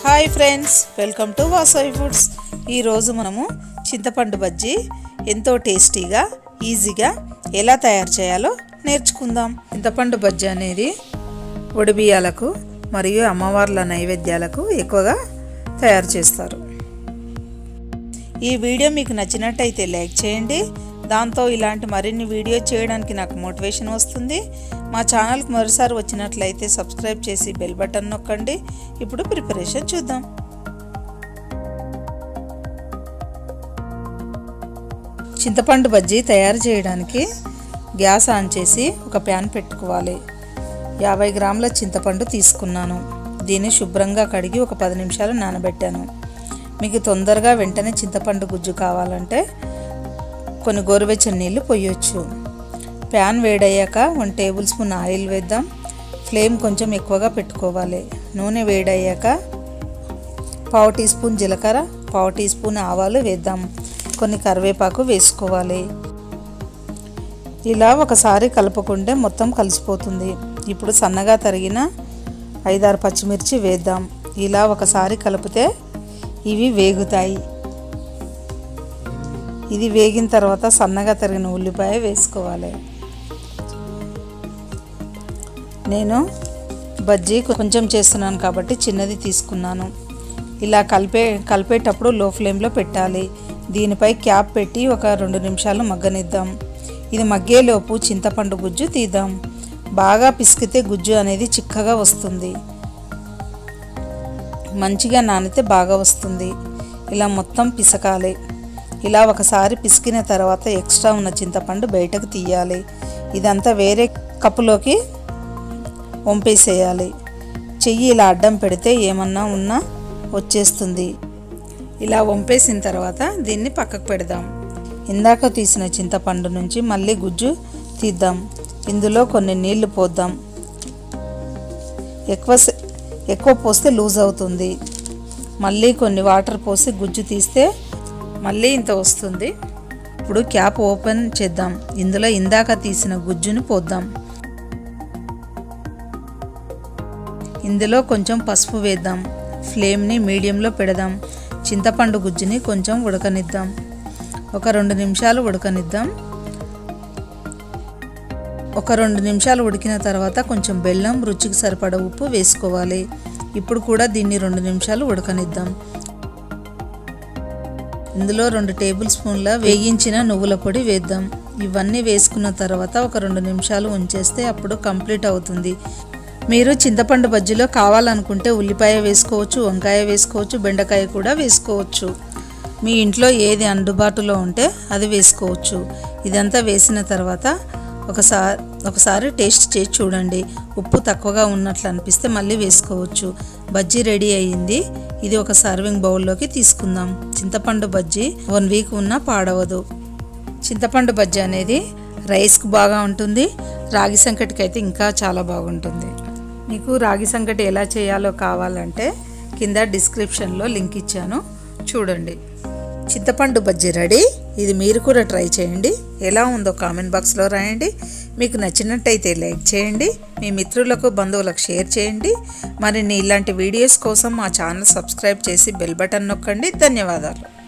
hi friends welcome to Vasavi foods ఈరోజు మనము చింతపండు బజ్జీ ఎంతో టేస్టీగా ఈజీగా ఎలా తయారు చేయాలో నేర్చుకుందాం చింతపండు బజ్జీ అనేది ఒడిబియ్యాలకు మరియు అమ్మవార్ల నైవేద్యాలకు ఎక్కువగా తయారు చేస్తారు ఈ వీడియో మీకు నచ్చినట్టయితే లైక్ చేయండి దాంతో ఇలాంటి మరిన్ని వీడియో చేయడానికి నాకు మోటివేషన్ వస్తుంది మా ఛానల్కి మరోసారి వచ్చినట్లయితే సబ్స్క్రైబ్ చేసి బెల్ బటన్ నొక్కండి ఇప్పుడు ప్రిపరేషన్ చూద్దాం చింతపండు బజ్జీ తయారు చేయడానికి గ్యాస్ ఆన్ చేసి ఒక ప్యాన్ పెట్టుకోవాలి యాభై గ్రాముల చింతపండు తీసుకున్నాను దీన్ని శుభ్రంగా కడిగి ఒక పది నిమిషాలు నానబెట్టాను మీకు తొందరగా వెంటనే చింతపండు గుజ్జు కావాలంటే కొన్ని గోరువెచ్చని నీళ్ళు పొయ్యొచ్చు ప్యాన్ వేడయ్యాక వన్ టేబుల్ స్పూన్ ఆయిల్ వేద్దాం ఫ్లేమ్ కొంచెం ఎక్కువగా పెట్టుకోవాలి నూనె వేడయ్యాక పావు టీ స్పూన్ జీలకర్ర పావు టీ స్పూన్ ఆవాలు వేద్దాం కొన్ని కరివేపాకు వేసుకోవాలి ఇలా ఒకసారి కలుపుకుంటే మొత్తం కలిసిపోతుంది ఇప్పుడు సన్నగా తరిగిన ఐదారు పచ్చిమిర్చి వేద్దాం ఇలా ఒకసారి కలిపితే ఇవి వేగుతాయి ఇది వేగిన తర్వాత సన్నగా తరిగిన ఉల్లిపాయ వేసుకోవాలి నేను బజ్జీ కొంచెం చేస్తున్నాను కాబట్టి చిన్నది తీసుకున్నాను ఇలా కలిపే కలిపేటప్పుడు లో ఫ్లేమ్లో పెట్టాలి దీనిపై క్యాప్ పెట్టి ఒక రెండు నిమిషాలు మగ్గనిద్దాం ఇది మగ్గేలోపు చింతపండు గుజ్జు తీద్దాం బాగా పిసికితే గుజ్జు అనేది చిక్కగా వస్తుంది మంచిగా నానితే బాగా వస్తుంది ఇలా మొత్తం పిసకాలి ఇలా ఒకసారి పిసికిన తర్వాత ఎక్స్ట్రా ఉన్న చింతపండు బయటకు తీయాలి ఇదంతా వేరే కప్పులోకి వంపేసేయాలి చెయ్యి ఇలా అడ్డం పెడితే ఏమన్నా ఉన్నా వచ్చేస్తుంది ఇలా వంపేసిన తర్వాత దీన్ని పక్కకు పెడదాం ఇందాక తీసిన చింతపండు నుంచి మళ్ళీ గుజ్జు తీద్దాం ఇందులో కొన్ని నీళ్లు పోద్దాం ఎక్కువ ఎక్కువ పోస్తే లూజ్ అవుతుంది మళ్ళీ కొన్ని వాటర్ పోసి గుజ్జు తీస్తే మళ్ళీ ఇంత వస్తుంది ఇప్పుడు క్యాప్ ఓపెన్ చేద్దాం ఇందులో ఇందాక తీసిన గుజ్జును పోద్దాం ఇందులో కొంచెం పసుపు వేద్దాం ఫ్లేమ్ని మీడియంలో పెడదాం చింతపండు గుజ్జుని కొంచెం ఉడకనిద్దాం ఒక రెండు నిమిషాలు ఉడకనిద్దాం ఒక రెండు నిమిషాలు ఉడికిన తర్వాత కొంచెం బెల్లం రుచికి సరిపడ ఉప్పు వేసుకోవాలి ఇప్పుడు కూడా దీన్ని రెండు నిమిషాలు ఉడకనిద్దాం ఇందులో రెండు టేబుల్ స్పూన్ల వేగించిన నువ్వుల పొడి వేద్దాం ఇవన్నీ వేసుకున్న తర్వాత ఒక రెండు నిమిషాలు ఉంచేస్తే అప్పుడు కంప్లీట్ అవుతుంది మీరు చింతపండు బజ్జీలో కావాలనుకుంటే ఉల్లిపాయ వేసుకోవచ్చు వంకాయ వేసుకోవచ్చు బెండకాయ కూడా వేసుకోవచ్చు మీ ఇంట్లో ఏది అందుబాటులో ఉంటే అది వేసుకోవచ్చు ఇదంతా వేసిన తర్వాత ఒకసారి ఒకసారి టేస్ట్ చేసి చూడండి ఉప్పు తక్కువగా ఉన్నట్లు అనిపిస్తే మళ్ళీ వేసుకోవచ్చు బజ్జీ రెడీ అయ్యింది ఇది ఒక సర్వింగ్ బౌల్లోకి తీసుకుందాం చింతపండు బజ్జీ వన్ వీక్ ఉన్నా పాడవదు చింతపండు బజ్జీ అనేది రైస్కి బాగా ఉంటుంది రాగి సంకటికి అయితే ఇంకా చాలా బాగుంటుంది మీకు రాగి సంకటి ఎలా చేయాలో కావాలంటే కింద డిస్క్రిప్షన్లో లింక్ ఇచ్చాను చూడండి చింతపండు బజ్జీ రెడీ ఇది మీరు కూడా ట్రై చేయండి ఎలా ఉందో కామెంట్ బాక్స్లో రాయండి మీకు నచ్చినట్టయితే లైక్ చేయండి మీ మిత్రులకు బంధువులకు షేర్ చేయండి మరిన్ని ఇలాంటి వీడియోస్ కోసం మా ఛానల్ సబ్స్క్రైబ్ చేసి బెల్ బటన్ నొక్కండి ధన్యవాదాలు